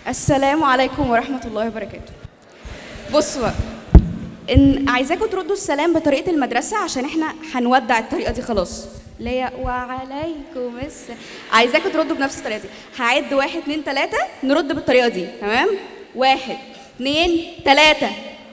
السلام عليكم ورحمة الله وبركاته بصوا بقى إن عايزاكم تردوا السلام بطريقة المدرسة عشان احنا هنودع الطريقة دي خلاص اللي هي وعليكم السلام عايزاكم تردوا بنفس الطريقة دي هعد واحد اتنين تلاتة نرد بالطريقة دي تمام واحد اتنين تلاتة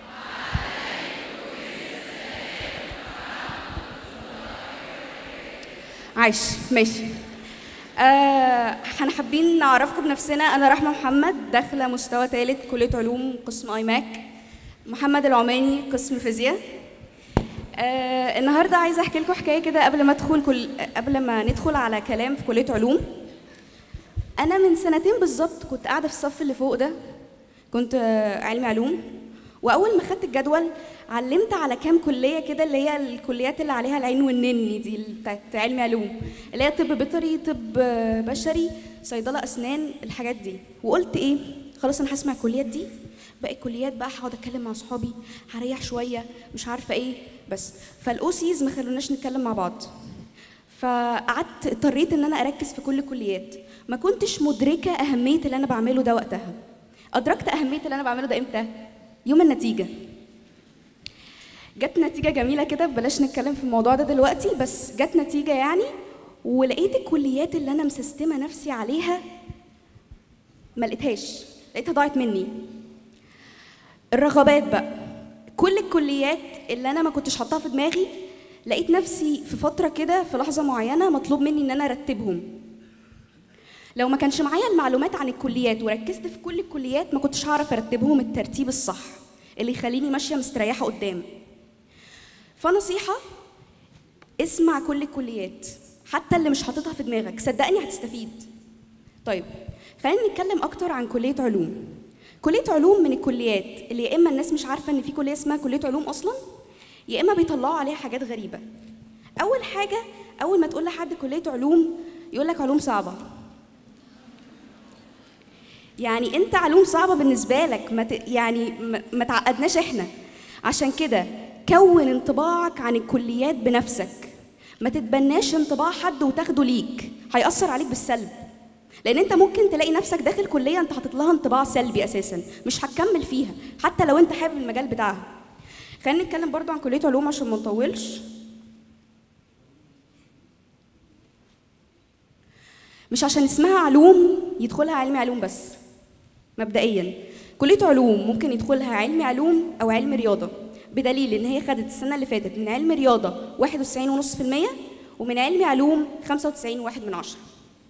عايش ماشي آه احنا حابين نعرفكم بنفسنا انا رحمه محمد داخله مستوى ثالث كليه علوم قسم ايماك محمد العماني قسم فيزياء آه النهارده عايزه احكي لكم حكايه كده قبل ما ادخل كل قبل ما ندخل على كلام في كليه علوم انا من سنتين بالظبط كنت قاعده في الصف اللي فوق ده كنت آه، علمي علوم واول ما خدت الجدول علمت على كام كليه كده اللي هي الكليات اللي عليها العين والنني دي اللي بتاعت علمي علوم اللي هي طب بيطري طب آه، بشري صيدله اسنان الحاجات دي وقلت ايه خلاص انا هسمع الكليات دي باقي الكليات بقى هقعد اتكلم مع صحابي هريح شويه مش عارفه ايه بس فالاوسيز ما خلوناش نتكلم مع بعض فقعدت اضطريت ان انا اركز في كل الكليات ما كنتش مدركه اهميه اللي انا بعمله ده وقتها ادركت اهميه اللي انا بعمله ده امتى يوم النتيجه جت نتيجه جميله كده بلاش نتكلم في الموضوع ده دلوقتي بس جت نتيجه يعني ولقيت الكليات اللي انا مسستمه نفسي عليها ما لقيتهاش لقيتها ضاعت مني الرغبات بقى كل الكليات اللي انا ما كنتش حاطاها في دماغي لقيت نفسي في فتره كده في لحظه معينه مطلوب مني ان انا ارتبهم لو ما كانش معايا المعلومات عن الكليات وركزت في كل الكليات ما كنتش هعرف ارتبهم الترتيب الصح اللي يخليني ماشيه مستريحه قدام فنصيحه اسمع كل الكليات حتى اللي مش حاططها في دماغك صدقني هتستفيد طيب خلينا نتكلم اكتر عن كليه علوم كليه علوم من الكليات اللي يا اما الناس مش عارفه ان في كليه اسمها كليه علوم اصلا يا اما بيطلعوا عليها حاجات غريبه اول حاجه اول ما تقول لحد كليه علوم يقول لك علوم صعبه يعني انت علوم صعبه بالنسبه لك ما ت... يعني ما- ما تعقدناش احنا عشان كده كون انطباعك عن الكليات بنفسك ما تتبناش انطباع حد وتاخده ليك هيأثر عليك بالسلب لان انت ممكن تلاقي نفسك داخل كليه انت حاطط لها انطباع سلبي اساسا مش هتكمل فيها حتى لو انت حابب المجال بتاعها خلينا نتكلم برضو عن كليه علوم عشان ما نطولش مش عشان اسمها علوم يدخلها علمي علوم بس مبدئيا كلية علوم ممكن يدخلها علمي علوم أو علم رياضة بدليل إن هي خدت السنة اللي فاتت من علم رياضة 91.5% ومن علمي علوم 95.1 من عشرة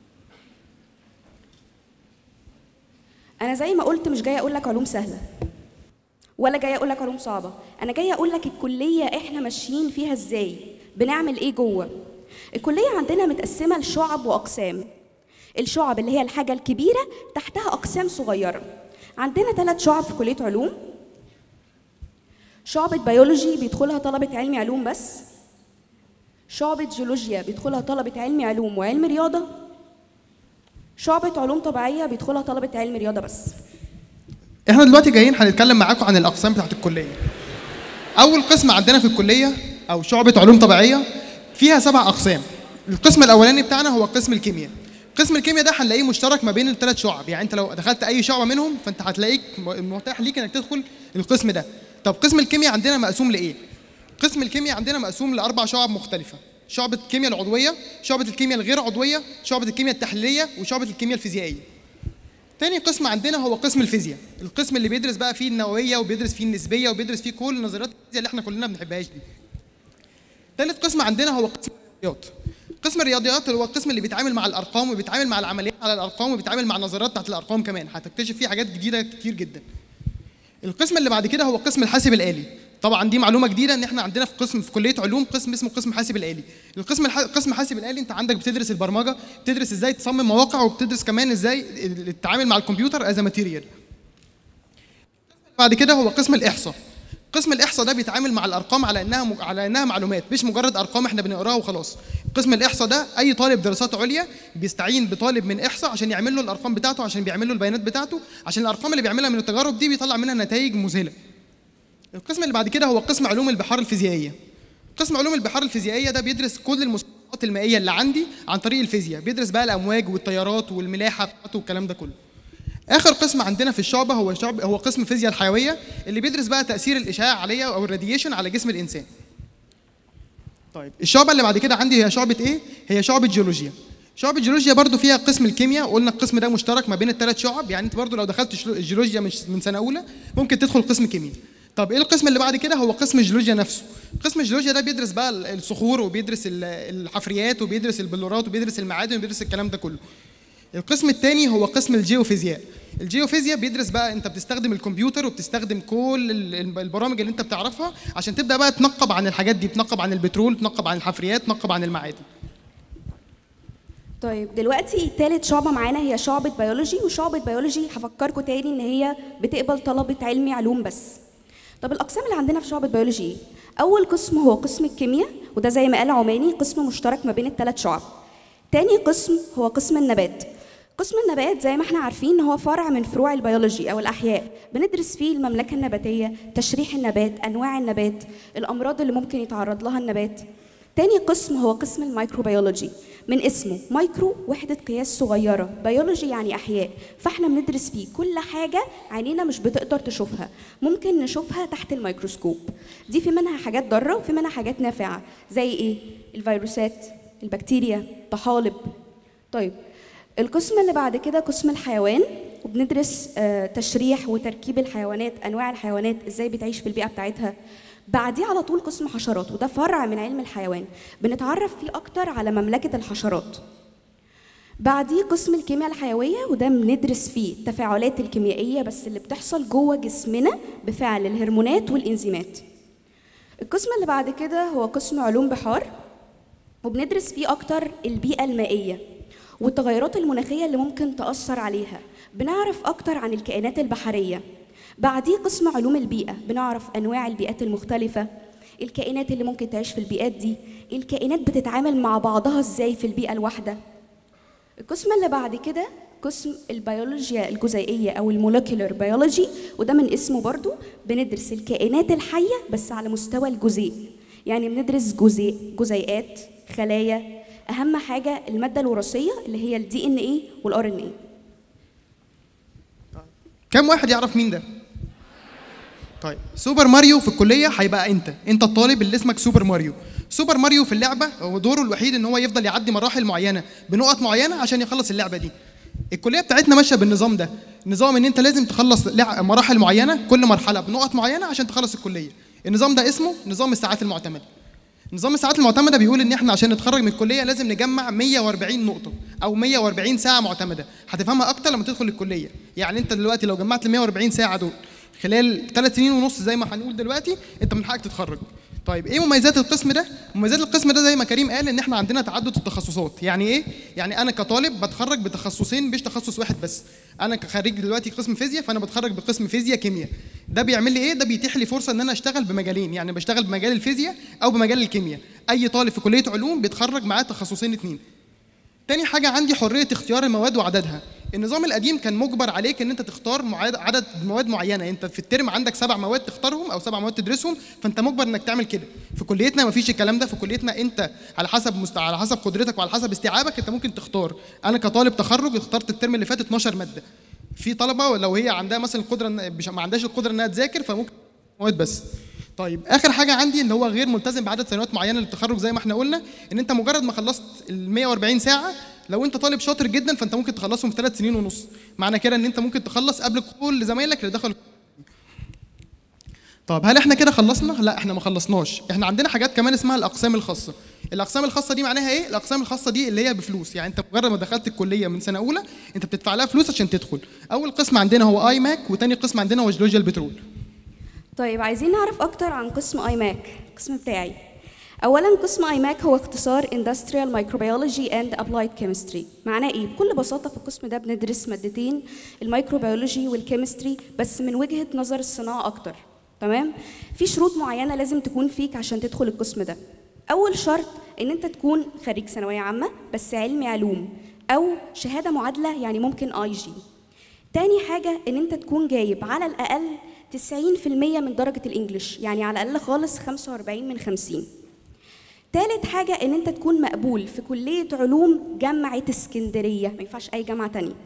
أنا زي ما قلت مش جاية أقول لك علوم سهلة ولا جاية أقول لك علوم صعبة أنا جاية أقول لك الكلية إحنا ماشيين فيها إزاي بنعمل إيه جوه الكلية عندنا متقسمة لشعب وأقسام الشعب اللي هي الحاجة الكبيرة تحتها أقسام صغيرة عندنا ثلاث شعب في كلية علوم شعبة بيولوجي بيدخلها طلبة علمي علوم بس شعبة جيولوجيا بيدخلها طلبة علمي علوم وعلم رياضة شعبة علوم طبيعية بيدخلها طلبة علم رياضة بس احنا دلوقتي جايين هنتكلم معاكم عن الاقسام بتاعت الكليه اول قسم عندنا في الكليه او شعبه علوم طبيعيه فيها سبع اقسام القسم الاولاني بتاعنا هو قسم الكيمياء قسم الكيمياء ده هنلاقيه مشترك ما بين الثلاث شعب يعني انت لو دخلت اي شعبه منهم فانت هتلاقيك م- متاح ليك انك تدخل القسم ده طب قسم الكيمياء عندنا مقسوم لايه قسم الكيمياء عندنا مقسوم لاربع شعب مختلفه شعبة الكيمياء العضوية، شعبة الكيمياء الغير عضوية، شعبة الكيمياء التحليلية، وشعبة الكيمياء الفيزيائية. تاني قسم عندنا هو قسم الفيزياء القسم اللي بيدرس بقى فيه النوويه وبيدرس فيه النسبيه وبيدرس فيه كل نظريات الفيزياء اللي احنا كلنا ما بنحبهاش دي تالت قسم عندنا هو قسم الرياضيات قسم الرياضيات اللي هو القسم اللي بيتعامل مع الارقام وبيتعامل مع العمليات على الارقام وبيتعامل مع النظريات بتاعت الارقام كمان هتكتشف فيه حاجات جديده كتير جدا القسم اللي بعد كده هو قسم الحاسب الآلي طبعا دي معلومه جديده ان احنا عندنا في قسم في كليه علوم قسم اسمه قسم حاسب الآلي القسم الح... قسم حاسب الآلي انت عندك بتدرس البرمجه بتدرس ازاي تصمم مواقع وبتدرس كمان ازاي التعامل مع الكمبيوتر از ماتيريال بعد كده هو قسم الاحصاء قسم الاحصاء ده بيتعامل مع الارقام على انها م... على انها معلومات مش مجرد ارقام احنا بنقراها وخلاص قسم الاحصاء ده اي طالب دراسات عليا بيستعين بطالب من احصاء عشان يعمل له الارقام بتاعته عشان بيعمل له البيانات بتاعته عشان الارقام اللي بيعملها من التجارب دي بيطلع منها نتائج مذهله القسم اللي بعد كده هو قسم علوم البحار الفيزيائيه قسم علوم البحار الفيزيائيه ده بيدرس كل المستويات المائيه اللي عندي عن طريق الفيزياء بيدرس بقى الامواج والتيارات والملاحه بتاعته والكلام ده كله اخر قسم عندنا في الشعبه هو شعب هو قسم الفيزياء الحيويه اللي بيدرس بقى تاثير الاشعاع عليه او الراديشن على جسم الانسان طيب الشعبه اللي بعد كده عندي هي شعبه ايه هي شعبه جيولوجيا شعبة جيولوجيا برضو فيها قسم الكيمياء قلنا القسم ده مشترك ما بين الثلاث شعب يعني انت برضو لو دخلت شلو- الجيولوجيا مش- من سنه اولى ممكن تدخل قسم كيمياء طب ايه القسم اللي بعد كده هو قسم الجيولوجيا نفسه قسم الجيولوجيا ده بيدرس بقى ال- الصخور وبيدرس ال- الحفريات وبيدرس البلورات وبيدرس المعادن وبيدرس الكلام ده كله القسم الثاني هو قسم الجيوفيزياء الجيوفيزياء بيدرس بقى انت بتستخدم الكمبيوتر وبتستخدم كل ال- ال- البرامج اللي انت بتعرفها عشان تبدا بقى تنقب عن الحاجات دي تنقب عن البترول تنقب عن الحفريات تنقب عن المعادن طيب دلوقتي تالت شعبة معانا هي شعبة بيولوجي وشعبة بيولوجي هفكركم تاني ان هي بتقبل طلبة علمي علوم بس طب الاقسام اللي عندنا في شعبة بيولوجي ايه اول قسم هو قسم الكيمياء وده زي ما قال عماني قسم مشترك ما بين الثلاث شعب تاني قسم هو قسم النبات قسم النبات زي ما احنا عارفين هو فرع من فروع البيولوجي او الاحياء بندرس فيه المملكه النباتيه تشريح النبات انواع النبات الامراض اللي ممكن يتعرض لها النبات تاني قسم هو قسم الميكروبيولوجي من اسمه مايكرو وحدة قياس صغيرة بيولوجي يعني أحياء فاحنا بندرس فيه كل حاجة عينينا مش بتقدر تشوفها ممكن نشوفها تحت الميكروسكوب دي في منها حاجات ضارة وفي منها حاجات نافعة زي ايه الفيروسات البكتيريا طحالب طيب القسم اللي بعد كده قسم الحيوان وبندرس آه، تشريح وتركيب الحيوانات انواع الحيوانات ازاي بتعيش في البيئه بتاعتها بعديه على طول قسم حشرات وده فرع من علم الحيوان بنتعرف فيه اكتر على مملكه الحشرات بعديه قسم الكيمياء الحيويه وده بندرس فيه التفاعلات الكيميائيه بس اللي بتحصل جوه جسمنا بفعل الهرمونات والانزيمات القسم اللي بعد كده هو قسم علوم بحار وبندرس فيه أكتر البيئة المائية والتغيرات المناخية اللي ممكن تأثر عليها بنعرف أكتر عن الكائنات البحرية بعديه قسم علوم البيئة بنعرف أنواع البيئات المختلفة الكائنات اللي ممكن تعيش في البيئات دي الكائنات بتتعامل مع بعضها ازاي في البيئة الواحدة القسم اللي بعد كده قسم البيولوجيا الجزيئية أو المولكيولر بيولوجي وده من اسمه برضو بندرس الكائنات الحية بس على مستوى الجزيء يعني بندرس جزيء جزيئات خلايا أهم حاجة المادة الوراثية اللي هي الدي ان ايه والار ان ايه كم واحد يعرف مين ده طيب سوبر ماريو في الكليه هيبقى انت انت الطالب اللي اسمك سوبر ماريو سوبر ماريو في اللعبه هو دوره الوحيد ان هو يفضل يعدي مراحل معينه بنقط معينه عشان يخلص اللعبه دي الكليه بتاعتنا ماشيه بالنظام ده نظام ان انت لازم تخلص لع- مراحل معينه كل مرحله بنقط معينه عشان تخلص الكليه النظام ده اسمه نظام الساعات المعتمده نظام الساعات المعتمده بيقول ان احنا عشان نتخرج من الكليه لازم نجمع 140 نقطه او 140 ساعه معتمده هتفهمها اكتر لما تدخل الكليه يعني انت دلوقتي لو جمعت ال 140 ساعه دول خلال ثلاث سنين ونص زي ما هنقول دلوقتي انت من حقك تتخرج طيب ايه مميزات القسم ده مميزات القسم ده زي ما كريم قال ان احنا عندنا تعدد التخصصات يعني ايه يعني انا كطالب بتخرج بتخصصين مش تخصص واحد بس انا كخريج دلوقتي قسم فيزياء فانا بتخرج بقسم فيزياء كيمياء ده بيعمل لي ايه ده بيتيح لي فرصه ان انا اشتغل بمجالين يعني بشتغل بمجال الفيزياء او بمجال الكيمياء اي طالب في كليه علوم بيتخرج معاه تخصصين اتنين تاني حاجة عندي حرية اختيار المواد وعددها. النظام القديم كان مجبر عليك ان انت تختار معاد- عدد مواد معينة، انت في الترم عندك سبع مواد تختارهم او سبع مواد تدرسهم، فانت مجبر انك تعمل كده. في كليتنا مفيش الكلام ده، في كليتنا انت على حسب مست... على حسب قدرتك وعلى حسب استيعابك انت ممكن تختار. انا كطالب تخرج اخترت الترم اللي فات 12 مادة. في طلبة لو هي عندها مثلا القدرة إن- مش- ما عندهاش القدرة انها تذاكر فممكن مواد بس. طيب اخر حاجه عندي ان هو غير ملتزم بعدد سنوات معينه للتخرج زي ما احنا قلنا ان انت مجرد ما خلصت ال 140 ساعه لو انت طالب شاطر جدا فانت ممكن تخلصهم في ثلاث سنين ونص معنى كده ان انت ممكن تخلص قبل كل زمايلك اللي دخلوا طب هل احنا كده خلصنا؟ لا احنا ما خلصناش، احنا عندنا حاجات كمان اسمها الاقسام الخاصه. الاقسام الخاصه دي معناها ايه؟ الاقسام الخاصه دي اللي هي بفلوس، يعني انت مجرد ما دخلت الكليه من سنه اولى انت بتدفع لها فلوس عشان تدخل. اول قسم عندنا هو اي ماك وتاني قسم عندنا هو جيولوجيا البترول. طيب عايزين نعرف اكتر عن قسم اي ماك القسم بتاعي اولا قسم اي ماك هو اختصار Industrial Microbiology and Applied Chemistry معناه ايه بكل بساطه في القسم ده بندرس مادتين الميكروبيولوجي والكيمستري بس من وجهه نظر الصناعه اكتر تمام في شروط معينه لازم تكون فيك عشان تدخل القسم ده اول شرط ان انت تكون خريج ثانويه عامه بس علمي علوم او شهاده معادله يعني ممكن اي جي تاني حاجة إن أنت تكون جايب على الأقل 90% من درجة الإنجليش يعني على الأقل خالص 45 من 50 تالت حاجة إن أنت تكون مقبول في كلية علوم جامعة اسكندرية ما ينفعش أي جامعة تانية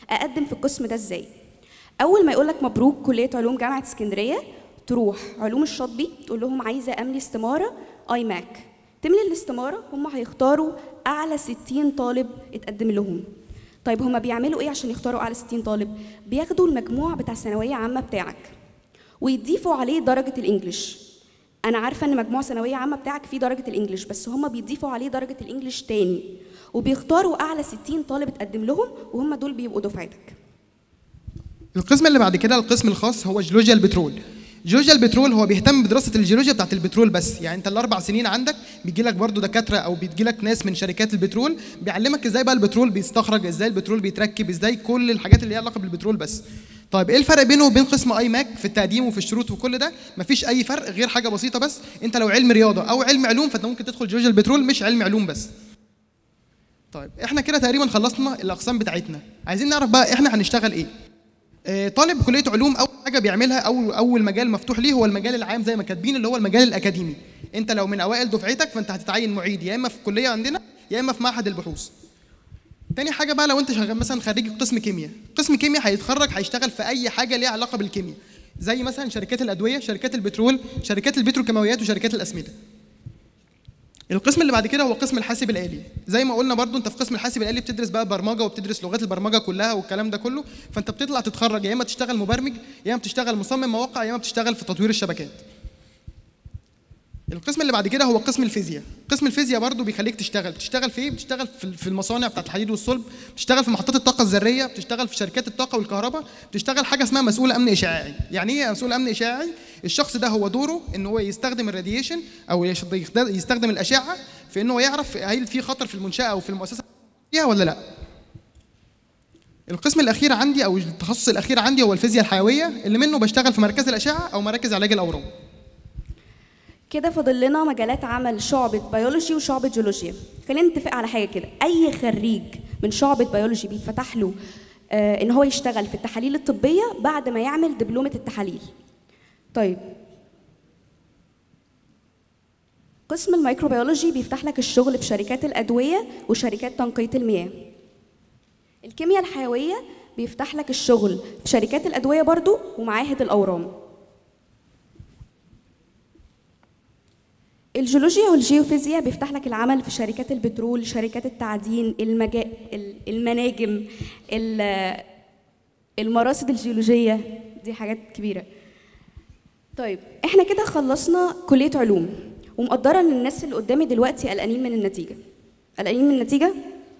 اقدم في القسم ده ازاي اول ما يقول لك مبروك كليه علوم جامعه اسكندريه تروح علوم الشاطبي تقول لهم عايزه املي استماره اي ماك تملي الاستماره هم هيختاروا اعلى 60 طالب اتقدم لهم طيب هما بيعملوا ايه عشان يختاروا اعلى 60 طالب بياخدوا المجموع بتاع ثانويه عامه بتاعك ويضيفوا عليه درجه الانجليش انا عارفه ان مجموع ثانويه عامه بتاعك فيه درجه الانجليش بس هما بيضيفوا عليه درجه الانجليش تاني وبيختاروا اعلى 60 طالب اتقدم لهم وهم دول بيبقوا دفعتك القسم اللي بعد كده القسم الخاص هو جيولوجيا البترول جيولوجيا البترول هو بيهتم بدراسه الجيولوجيا بتاعت البترول بس يعني انت الاربع سنين عندك بيجي لك برضه دكاتره او بيجي لك ناس من شركات البترول بيعلمك ازاي بقى البترول بيستخرج ازاي البترول بيتركب ازاي كل الحاجات اللي ليها علاقه بالبترول بس طيب ايه الفرق بينه وبين قسم اي ماك في التقديم وفي الشروط وكل ده مفيش اي فرق غير حاجه بسيطه بس انت لو علم رياضه او علم علوم فانت ممكن تدخل جيولوجيا البترول مش علم علوم بس طيب احنا كده تقريبا خلصنا الاقسام بتاعتنا عايزين نعرف بقى احنا هنشتغل ايه آه، طالب كليه علوم اول حاجه بيعملها او اول مجال مفتوح ليه هو المجال العام زي ما كاتبين اللي هو المجال الاكاديمي انت لو من اوائل دفعتك فانت هتتعين معيد يا اما في الكليه عندنا يا اما في معهد البحوث تاني حاجه بقى لو انت شغال مثلا خريج قسم كيمياء قسم كيمياء هيتخرج هيشتغل في اي حاجه ليها علاقه بالكيمياء زي مثلا شركات الادويه شركات البترول شركات البتروكيماويات وشركات الاسمده القسم اللي بعد كده هو قسم الحاسب الآلي زي ما قلنا برضو انت في قسم الحاسب الآلي بتدرس بقى برمجة وبتدرس لغات البرمجة كلها والكلام ده كله فانت بتطلع تتخرج يا اما تشتغل مبرمج يا اما بتشتغل مصمم مواقع يا اما بتشتغل في تطوير الشبكات القسم اللي بعد كده هو قسم الفيزياء قسم الفيزياء برضو بيخليك تشتغل بتشتغل في ايه بتشتغل في في المصانع بتاعت الحديد والصلب بتشتغل في محطات الطاقه الذريه بتشتغل في شركات الطاقه والكهرباء بتشتغل حاجه اسمها مسؤول امن اشعاعي يعني ايه مسؤول امن اشعاعي الشخص ده هو دوره ان هو يستخدم الراديشن او يش- يستخدم الاشعه في ان هو يعرف هل في خطر في المنشاه او في المؤسسه فيها ولا لا القسم الاخير عندي او التخصص الاخير عندي هو الفيزياء الحيويه اللي منه بشتغل في مركز الاشعه او مراكز علاج الاورام كده فاضل لنا مجالات عمل شعبة بيولوجي وشعبة جيولوجيا خلينا نتفق على حاجة كده أي خريج من شعبة بيولوجي بيتفتح له آه إن هو يشتغل في التحاليل الطبية بعد ما يعمل دبلومة التحاليل طيب قسم الميكروبيولوجي بيفتح لك الشغل في شركات الأدوية وشركات تنقية المياه الكيمياء الحيوية بيفتح لك الشغل في شركات الأدوية برضو ومعاهد الأورام الجيولوجيا والجيوفيزياء بيفتح لك العمل في شركات البترول شركات التعدين المجا... ال- المناجم ال- المراصد الجيولوجية دي حاجات كبيرة طيب احنا كده خلصنا كلية علوم ومقدرة ان الناس اللي قدامي دلوقتي قلقانين من النتيجة قلقانين من النتيجة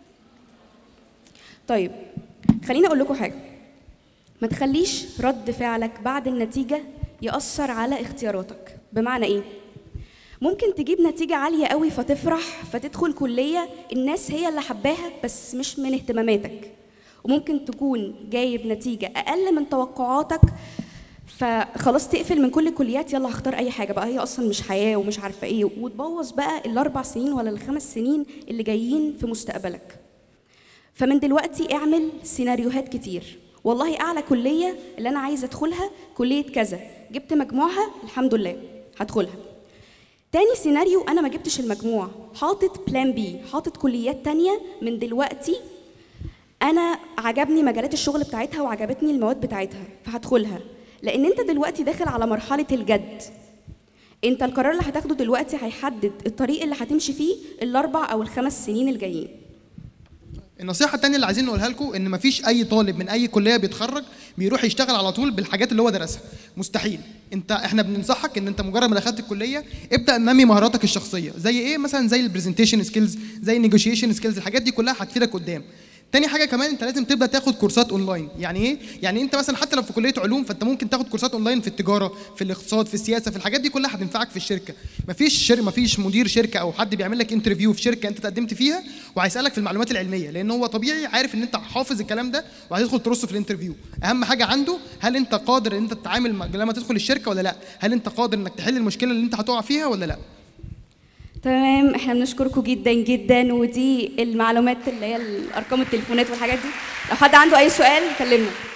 طيب خليني اقول لكم حاجة ما تخليش رد فعلك بعد النتيجة يأثر على اختياراتك بمعنى ايه ممكن تجيب نتيجة عالية قوي فتفرح فتدخل كلية الناس هي اللي حباها بس مش من اهتماماتك وممكن تكون جايب نتيجة أقل من توقعاتك فخلاص تقفل من كل الكليات يلا هختار أي حاجة بقى هي أصلا مش حياة ومش عارفة إيه وتبوظ بقى الأربع سنين ولا الخمس سنين اللي جايين في مستقبلك فمن دلوقتي اعمل سيناريوهات كتير والله اعلى كليه اللي انا عايزه ادخلها كليه كذا جبت مجموعها الحمد لله هدخلها تاني سيناريو انا ما جبتش المجموع حاطط بلان بي حاطط كليات تانية من دلوقتي انا عجبني مجالات الشغل بتاعتها وعجبتني المواد بتاعتها فهدخلها لان انت دلوقتي داخل على مرحله الجد انت القرار اللي هتاخده دلوقتي هيحدد الطريق اللي هتمشي فيه الاربع او الخمس سنين الجايين النصيحة التانية اللي عايزين نقولها لكم إن مفيش أي طالب من أي كلية بيتخرج بيروح يشتغل على طول بالحاجات اللي هو درسها، مستحيل. أنت إحنا بننصحك إن أنت مجرد ما دخلت الكلية ابدأ نمي مهاراتك الشخصية، زي إيه؟ مثلا زي البرزنتيشن سكيلز، زي النيجوشيشن سكيلز، الحاجات دي كلها هتفيدك قدام. تاني حاجة كمان أنت لازم تبدأ تاخد كورسات أونلاين، يعني إيه؟ يعني أنت مثلا حتى لو في كلية علوم فأنت ممكن تاخد كورسات أونلاين في التجارة، في الاقتصاد، في السياسة، في الحاجات دي كلها هتنفعك في الشركة. مفيش شر... مفيش مدير شركة أو حد بيعمل لك انترفيو في شركة أنت تقدمت فيها وهيسألك في المعلومات العلمية، لأن هو طبيعي عارف إن أنت حافظ الكلام ده وهتدخل ترصه في الانترفيو. أهم حاجة عنده هل أنت قادر إن أنت تتعامل مع- لما تدخل الشركة ولا لأ؟ هل أنت قادر إنك تحل المشكلة اللي أنت هتقع فيها ولا لأ؟ تمام احنا بنشكركم جدا جدا ودي المعلومات اللي هي الارقام التليفونات والحاجات دي لو حد عنده اي سؤال كلمنا